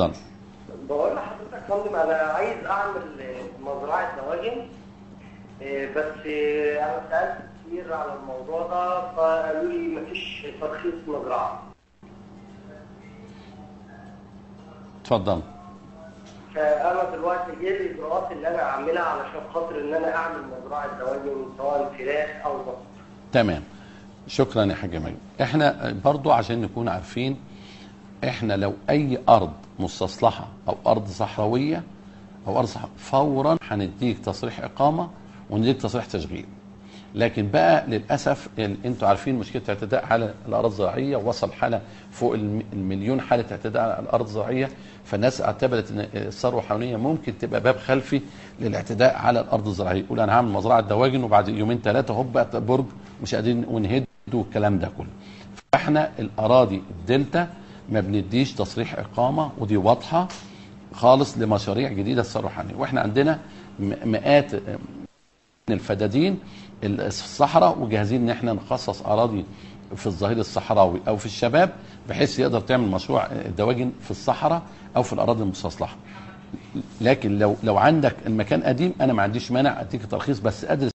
اتفضل بقول لحضرتك يا فندم انا عايز اعمل مزرعه دواجن إيه، بس إيه، انا سالت كتير على الموضوع ده فقالوا لي مفيش ترخيص مزرعه اتفضل فانا دلوقتي ايه الاجراءات اللي انا اعملها علشان خاطر ان انا اعمل مزرعه دواجن سواء فراخ او بط تمام شكرا يا حاج مجد احنا برضو عشان نكون عارفين احنا لو اي ارض مستصلحه او ارض صحراويه او ارض صحراوية فورا هنديك تصريح اقامه ونديك تصريح تشغيل لكن بقى للاسف ال- انتوا عارفين مشكله الاعتداء على الاراضي الزراعيه وصل حاله فوق الم- المليون حاله اعتداء على الارض الزراعيه فالناس اعتبرت ان الثروه الحيوانيه ممكن تبقى باب خلفي للاعتداء على الارض الزراعيه يقول انا هعمل مزرعه دواجن وبعد يومين ثلاثه هوب بقت برج مش قادرين ونهد والكلام ده كله فاحنا الاراضي الدلتا ما بنديش تصريح اقامه ودي واضحه خالص لمشاريع جديده الثروه الحيوانيه واحنا عندنا م- مئات من الفدادين ال- الصحراء وجاهزين ان احنا نخصص اراضي في الظهير الصحراوي او في الشباب بحيث يقدر تعمل مشروع دواجن في الصحراء او في الاراضي المستصلحه لكن لو لو عندك المكان قديم انا ما عنديش مانع اديك ترخيص بس ادرس